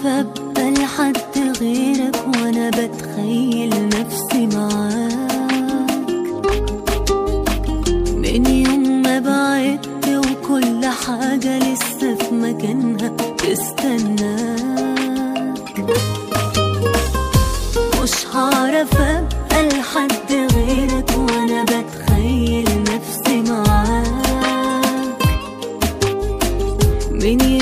هعرف ابقى لحد غيرك وانا بتخيل نفسي معاك من يوم ما بعدت وكل حاجة لسه في مكانها تستناك مش هعرف ابقى لحد غيرك وانا بتخيل نفسي معاك من